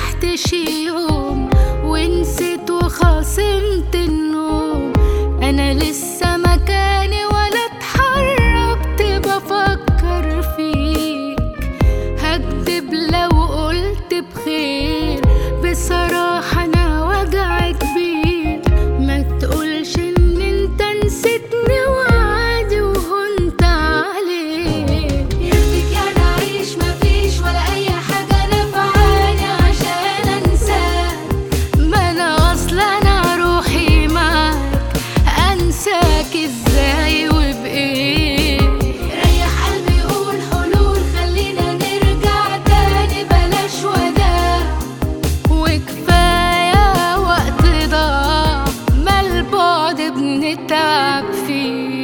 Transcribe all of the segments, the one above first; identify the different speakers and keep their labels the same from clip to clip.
Speaker 1: ارتحتش يوم ونسيت وخاصمت النوم انا لسه مكاني ولا اتحركت بفكر فيك هكدب لو قلت بخير بصراحة انا وجعي كبير ما تقولش ان انت نسيتني وعادي وهنت عليك
Speaker 2: يرضيك يعني اعيش مفيش ولا اي حاجة نفعاني عشان انساك
Speaker 1: ما انا اصلا انا روحي معاك انساك ازاي وبايه
Speaker 2: ريح قلبي يقول حلول خلينا نرجع تاني بلاش وداع
Speaker 1: وكفايه وقت ضاع ما البعد بنتعب فيه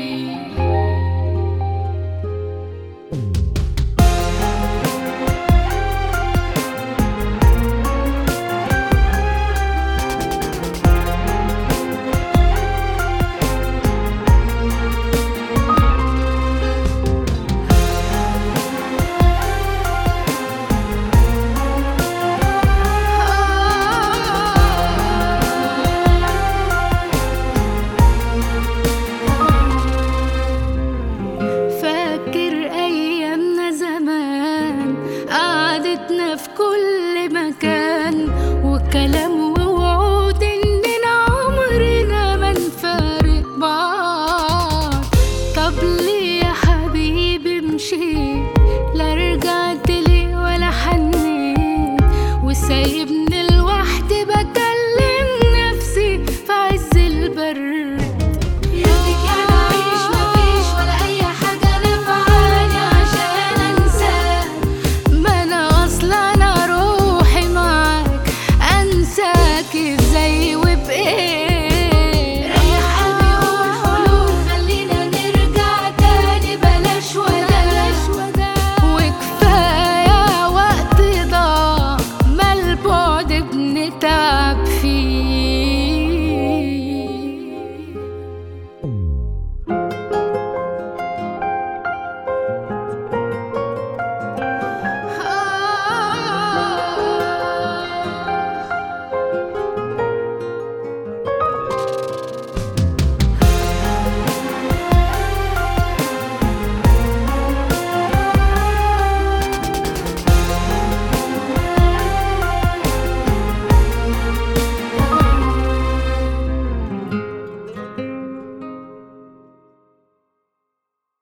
Speaker 1: فاكر ايامنا زمان قعدتنا في كل مكان وكلام ووعود اننا عمرنا ما نفارق بعض طب ليه يا حبيبي مشيت لا رجعت لي ولا حنيت وسايبني لوحدي بكلم نفسي في عز البرد
Speaker 2: يرضيك يعني اعيش مفيش ولا اي حاجة نفعاني عشان انساك
Speaker 1: ما انا اصلا انا روحي معاك انساك ازاي وبايه